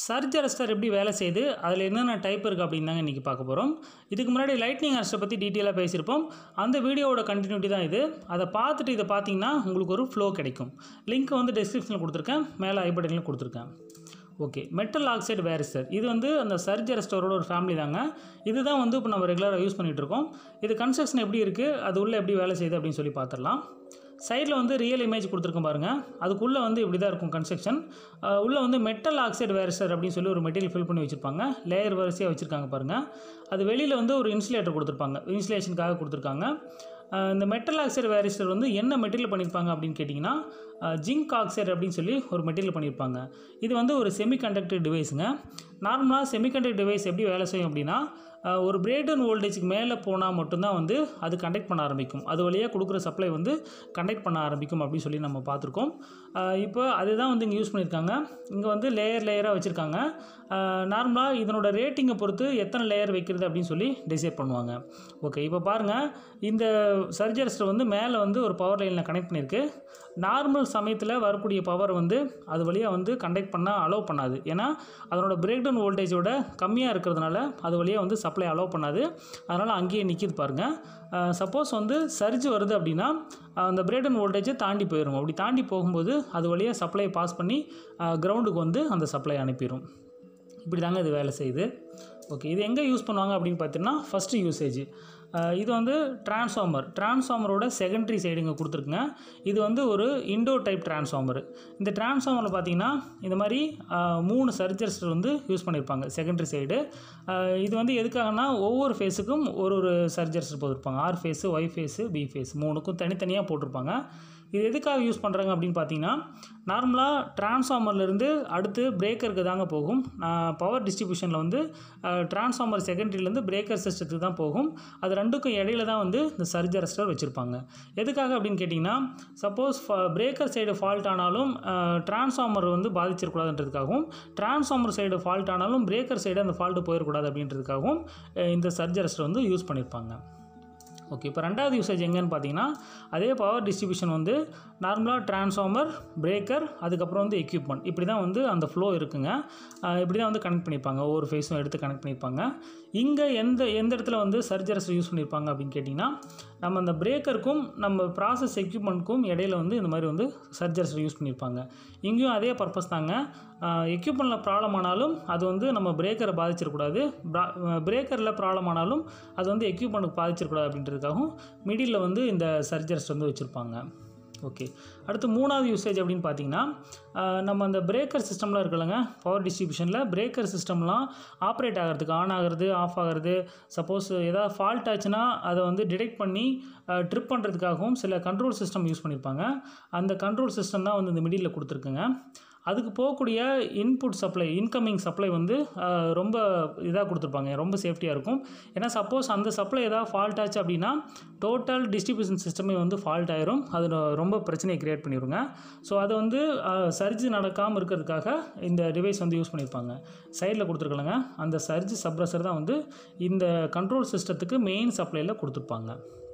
surge arrester எப்படி வேலை செய்யுது அதில் என்னென்ன டைப் இருக்குது அப்படின்னு தாங்க இன்றைக்கி பார்க்க போகிறோம் இதுக்கு முன்னாடி லைட்னிங் அரெஸ்ட்டை பற்றி டீட்டெயிலாக பேசியிருப்போம் அந்த வீடியோவோட கண்டினியூட்டி தான் இது அதை பார்த்துட்டு இதை பார்த்தீங்கன்னா உங்களுக்கு ஒரு ஃப்ளோ கிடைக்கும் லிங்க் வந்து டிஸ்கிரிப்ஷனில் கொடுத்துருக்கேன் மேலே ஐ பட்டன்லையும் கொடுத்துருக்கேன் ஓகே மெட்டல் ஆக்சைடு வேரிஸ்டர் இது வந்து அந்த சர்ஜ் அரெஸ்டரோட ஒரு ஃபேமிலி தாங்க இதுதான் வந்து இப்போ நம்ம ரெகுலராக யூஸ் பண்ணிகிட்டு இருக்கோம் இது கன்ஸ்ட்ரக்ஷன் எப்படி இருக்குது அது உள்ளே எப்படி வேலை செய்யுது அப்படின்னு சொல்லி பார்த்துடலாம் சைடில் வந்து ரியல் இமேஜ் கொடுத்துருக்கோம் பாருங்கள் அதுக்குள்ளே வந்து இப்படி தான் இருக்கும் கன்ஸ்ட்ரக்ஷன் உள்ளே வந்து மெட்டல் ஆக்சைடு வேரிஸ்டர் அப்படின்னு சொல்லி ஒரு மெட்டீரியல் ஃபில் பண்ணி வச்சுருப்பாங்க லேயர் வரிசையாக வச்சுருக்காங்க பாருங்கள் அது வெளியில் வந்து ஒரு இன்சுலேட்டர் கொடுத்துருப்பாங்க இன்சுலேஷனுக்காக கொடுத்துருக்காங்க அஹ் இந்த மெட்டல் ஆக்சைடு வேரிஸ்டர் வந்து என்ன மெட்டீரியல் பண்ணியிருப்பாங்க அப்படின்னு கேட்டிங்கன்னா ஜிங்க் ஆக்சைடு அப்படின்னு சொல்லி ஒரு மெட்டீரியல் பண்ணியிருப்பாங்க இது வந்து ஒரு செமிகண்டக்டர் டிவைஸுங்க நார்மலாக செமிகண்டக்டர் டிவைஸ் எப்படி வேலை செய்யும் அப்படின்னா அஹ் ஒரு பிரேடன் வோல்டேஜுக்கு மேலே போனால் மட்டும்தான் வந்து அது கண்டக்ட் பண்ண ஆரம்பிக்கும் அது வழியாக கொடுக்குற சப்ளை வந்து கண்டக்ட் பண்ண ஆரம்பிக்கும் அப்படின்னு சொல்லி நம்ம பார்த்துருக்கோம் அஹ் இப்போ அதுதான் வந்து இங்கே யூஸ் பண்ணியிருக்காங்க இங்கே வந்து லேயர் லேயராக வச்சுருக்காங்க நார்மலாக இதனோட ரேட்டிங்கை பொறுத்து எத்தனை லேயர் வைக்கிறது அப்படின்னு சொல்லி டிசைட் பண்ணுவாங்க ஓகே இப்போ பாருங்கள் இந்த சர்ஜர்ஸ்டர் வந்து மேலே வந்து ஒரு பவர் லைனில் கனெக்ட் பண்ணியிருக்கு நார்மல் சமயத்தில் வரக்கூடிய பவர் வந்து அது வழியாக வந்து கண்டக்ட் பண்ண அலோவ் பண்ணாது ஏன்னா அதனோட பிரேக் டவுன் வோல்டேஜோட கம்மியாக இருக்கிறதுனால அது வழியாக வந்து சப்ளை அலோவ் பண்ணாது அதனால் அங்கேயே நிற்கிது பாருங்கள் சப்போஸ் வந்து சர்ஜ் வருது அப்படின்னா அந்த பிரேக் டவுன் வோல்டேஜை தாண்டி போயிடும் அப்படி தாண்டி போகும்போது அது வழியாக சப்ளை பாஸ் பண்ணி கிரவுண்டுக்கு வந்து அந்த சப்ளை அனுப்பிடும் இப்படி தாங்க இது வேலை செய்யுது ஓகே இது எங்கே யூஸ் பண்ணுவாங்க அப்படின்னு பார்த்தீங்கன்னா ஃபஸ்ட்டு யூசேஜ் இது வந்து டிரான்ஸ்ஃபார்மர் டிரான்ஸ்ஃபார்மரோட செகண்டரி சைடு இங்கே கொடுத்துருக்குங்க இது வந்து ஒரு இண்டோ டைப் டிரான்ஸ்ஃபார்மர் இந்த டிரான்ஸ்ஃபார்மரில் பார்த்தீங்கன்னா இந்த மாதிரி அஹ், மூணு சர்ஜர்ஸ் வந்து யூஸ் பண்ணியிருப்பாங்க செகண்டரி சைடு இது வந்து எதுக்காகனா ஒவ்வொரு ஃபேஸுக்கும் ஒரு ஒரு சர்ஜர்ஸ் போட்டிருப்பாங்க R phase Y phase B phase மூணுக்கும் தனித்தனியாக போட்டிருப்பாங்க இது எதுக்காக யூஸ் பண்ணுறாங்க அப்படின்னு பார்த்தீங்கன்னா நார்மலாக டிரான்ஸ்ஃபார்மர்லேருந்து அடுத்து பிரேக்கருக்கு தாங்க போகும் பவர் டிஸ்ட்ரிபியூஷனில் வந்து டிரான்ஸ்ஃபார்மர் செகண்டரியிலேருந்து பிரேக்கர் சிஸ்டத்துக்கு தான் போகும் அது ரெண்டுக்கும் இடையில தான் வந்து இந்த சர்ஜ் அரெஸ்டர் வச்சுருப்பாங்க எதுக்காக அப்படின்னு கேட்டிங்கன்னா சப்போஸ் பிரேக்கர் சைடு ஃபால்ட் ஆனாலும் டிரான்ஸ்ஃபார்மர் வந்து பாதிச்சிடக்கூடாதுன்றதுக்காகவும் டிரான்ஸ்ஃபார்மர் சைடு ஃபால்ட் ஆனாலும் பிரேக்கர் சைடு அந்த ஃபால்ட்டு போயிடக்கூடாது அப்படின்றதுக்காகவும் அஹ், இந்த சர்ஜ் அரெஸ்டர் வந்து யூஸ் பண்ணியிருப்பாங்க ஓகே இப்போ ரெண்டாவது யூசேஜ் எங்கன்னு பார்த்தீங்கன்னா அதே பவர் டிஸ்ட்ரிபியூஷன் வந்து நார்மலாக டிரான்ஸ்ஃபார்மர் பிரேக்கர் அதுக்கப்புறம் வந்து எக்யூப்மெண்ட் இப்படி தான் வந்து அந்த ஃப்ளோ இருக்குங்க ஆஹ் இப்படி தான் வந்து கனெக்ட் பண்ணியிருப்பாங்க ஒவ்வொரு ஃபேஸும் எடுத்து கனெக்ட் பண்ணியிருப்பாங்க இங்கே எந்த எந்த இடத்துல வந்து சர்ஜரஸ் யூஸ் பண்ணியிருப்பாங்க அப்படின்னு கேட்டிங்கன்னா நம்ம அந்த பிரேக்கருக்கும் நம்ம ப்ராசஸ் எக்யூப்மெண்ட்க்கும் இடையில வந்து இந்த மாதிரி வந்து சர்ஜர்ஸ் யூஸ் பண்ணியிருப்பாங்க இங்கேயும் அதே பர்பஸ் தாங்க எக்யூப்மெண்ட்டில் ப்ராப்ளம் ஆனாலும் அது வந்து நம்ம பிரேக்கரை பாதிச்சிடக்கூடாது பிரேக்கரில் ப்ராப்ளம் ஆனாலும் அது வந்து எக்யூப்மெண்ட்டுக்கு பாதிச்சிடக்கூடாது அப்படின்றதுக்காகவும் மிடில் வந்து இந்த சர்ஜர்ஸ் வந்து வச்சுருப்பாங்க ஓகே அடுத்து மூணாவது யூசேஜ் அப்படின்னு பார்த்தீங்கன்னா ஆஹ் நம்ம அந்த பிரேக்கர் சிஸ்டம்லாம் இருக்குல்லங்க பவர் டிஸ்ட்ரிபியூஷனில் பிரேக்கர் சிஸ்டம்லாம் ஆப்ரேட் ஆகிறதுக்கு ஆன் ஆகிறது ஆஃப் ஆகிறது சப்போஸ் ஏதாவது ஃபால்ட் ஆச்சுன்னா அதை வந்து டிடெக்ட் பண்ணி ட்ரிப் பண்ணுறதுக்காகவும் சில கண்ட்ரோல் சிஸ்டம் யூஸ் பண்ணியிருப்பாங்க அந்த கண்ட்ரோல் சிஸ்டம் தான் வந்து இந்த மிடில் கொடுத்துருக்குங்க அதுக்கு போகக்கூடிய இன்புட் சப்ளை இன்கமிங் சப்ளை வந்து ஆஹ், ரொம்ப இதாக கொடுத்துருப்பாங்க ரொம்ப சேஃப்டியாக இருக்கும் ஏன்னா சப்போஸ் அந்த சப்ளை ஏதாவது ஃபால்ட் ஆச்சு அப்படின்னா டோட்டல் டிஸ்ட்ரிபியூஷன் சிஸ்டமே வந்து ஃபால்ட் ஆயிரும் அது ரொ- ரொம்ப பிரச்சனையை கிரியேட் பண்ணிடுங்க ஸோ அதை வந்து சர்ஜ் நடக்காமல் இருக்கிறதுக்காக இந்த டிவைஸ் வந்து யூஸ் பண்ணியிருப்பாங்க சைடில் கொடுத்துருக்கலங்க அந்த சர்ஜ் சப்ரஸர் தான் வந்து இந்த கண்ட்ரோல் சிஸ்டத்துக்கு மெயின் சப்ளையில் கொடுத்துருப்பாங்க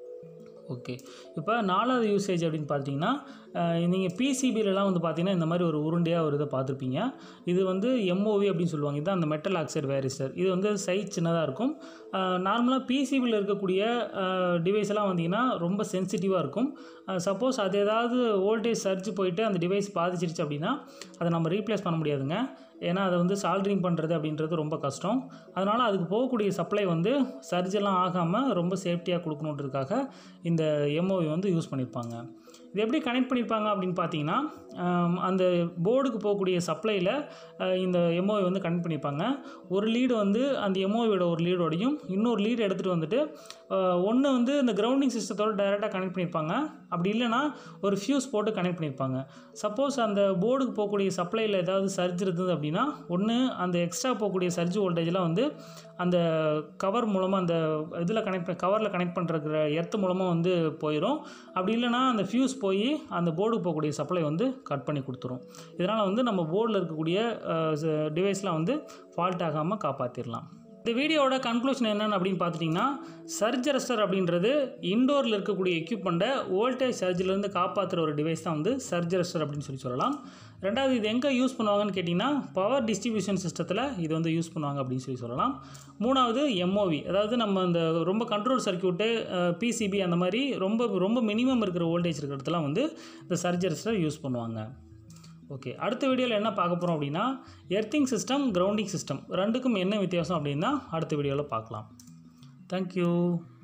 ஓகே இப்போ நாலாவது யூசேஜ் அப்படின்னு பார்த்தீங்கன்னா நீங்கள் பிசிபிலலாம் வந்து பார்த்தீங்கன்னா இந்த மாதிரி ஒரு உருண்டையாக ஒரு இதை பார்த்துருப்பீங்க இது வந்து எம்ஓவி அப்படின்னு சொல்லுவாங்க இதுதான் அந்த மெட்டல் ஆக்சைடு வேரிஸ்டர் இது வந்து சைஸ் சின்னதாக இருக்கும் நார்மலாக பிசிபியில் இருக்கக்கூடிய டிவைஸ் எல்லாம் வந்தீங்கன்னா ரொம்ப சென்சிட்டிவாக இருக்கும் சப்போஸ் அது ஏதாவது வோல்டேஜ் சர்ஜ் போயிட்டு அந்த டிவைஸ் பாதிச்சிருச்சு அப்படின்னா அதை நம்ம ரீப்ளேஸ் பண்ண முடியாதுங்க ஏன்னா அதை வந்து சால்ட்ரிங் பண்ணுறது அப்படின்றது ரொம்ப கஷ்டம் அதனால் அதுக்கு போகக்கூடிய சப்ளை வந்து சர்ஜெல்லாம் ஆகாமல் ரொம்ப சேஃப்டியாக கொடுக்கணுன்றதுக்காக இந்த எம்ஓவி வந்து யூஸ் பண்ணியிருப்பாங்க இது எப்படி கனெக்ட் பண்ணியிருப்பாங்க அப்படின்னு பார்த்தீங்கன்னா ஆம், அந்த போர்டுக்கு போகக்கூடிய சப்ளையில் இந்த எம்ஓவி வந்து கனெக்ட் பண்ணியிருப்பாங்க ஒரு லீடு வந்து அந்த எம்ஓவியோட ஒரு லீடோடையும் இன்னொரு லீடு எடுத்துகிட்டு வந்துட்டு ஒன்று வந்து இந்த கிரவுண்டிங் சிஸ்டத்தோட டைரெக்டாக கனெக்ட் பண்ணியிருப்பாங்க அப்படி இல்லைன்னா ஒரு ஃபியூஸ் போட்டு கனெக்ட் பண்ணியிருப்பாங்க சப்போஸ் அந்த போர்டுக்கு போகக்கூடிய சப்ளையில் ஏதாவது சர்ஜ் இருந்தது அப்படின்னா ஒன்று அந்த எக்ஸ்ட்ரா போகக்கூடிய சர்ஜ் வோல்டேஜ்லாம் வந்து அந்த கவர் மூலமாக அந்த இதில் கனெக்ட் கவரில் கனெக்ட் பண்ணுற எர்த்து மூலமாக வந்து போயிடும் அப்படி இல்லைன்னா அந்த ஃபியூஸ் போய் அந்த போர்டுக்கு போகக்கூடிய சப்ளை வந்து கட் பண்ணி கொடுத்துரும் இதனால் வந்து நம்ம போர்டில் இருக்கக்கூடிய டிவைஸ்லாம் வந்து ஃபால்ட் ஆகாமல் காப்பாற்றிடலாம் இந்த வீடியோவோட கன்க்ளூஷன் என்னென்னு அப்படின்னு பார்த்துட்டிங்கன்னா சர்ஜ் ரெஸ்டர் அப்படின்றது இண்டோரில் இருக்கக்கூடிய எக்யூப்மெண்ட்டை வோல்டேஜ் சர்ஜிலேருந்து காப்பாற்றுற ஒரு டிவைஸ் தான் வந்து சர்ஜ் ரெஸ்டர் அப்படின்னு சொல்லி சொல்லலாம் ரெண்டாவது இது எங்கே யூஸ் பண்ணுவாங்கன்னு கேட்டிங்கன்னா பவர் டிஸ்ட்ரிபியூஷன் சிஸ்டத்தில் இது வந்து யூஸ் பண்ணுவாங்க அப்படின்னு சொல்லி சொல்லலாம் மூணாவது எம்ஓவி அதாவது நம்ம இந்த ரொம்ப கண்ட்ரோல் சர்க்கியூட்டு பிசிபி அந்த மாதிரி ரொம்ப ரொம்ப மினிமம் இருக்கிற வோல்டேஜ் இருக்கிற இடத்துல வந்து இந்த சர்ஜ் ரெஸ்டர் யூஸ் பண்ணுவாங்க ஓகே அடுத்த வீடியோவில் என்ன பார்க்க போகிறோம் அப்படின்னா எர்த்திங் சிஸ்டம் கிரவுண்டிங் சிஸ்டம் ரெண்டுக்கும் என்ன வித்தியாசம் அப்படின்னா அடுத்த வீடியோவில் பார்க்கலாம் தேங்க்யூ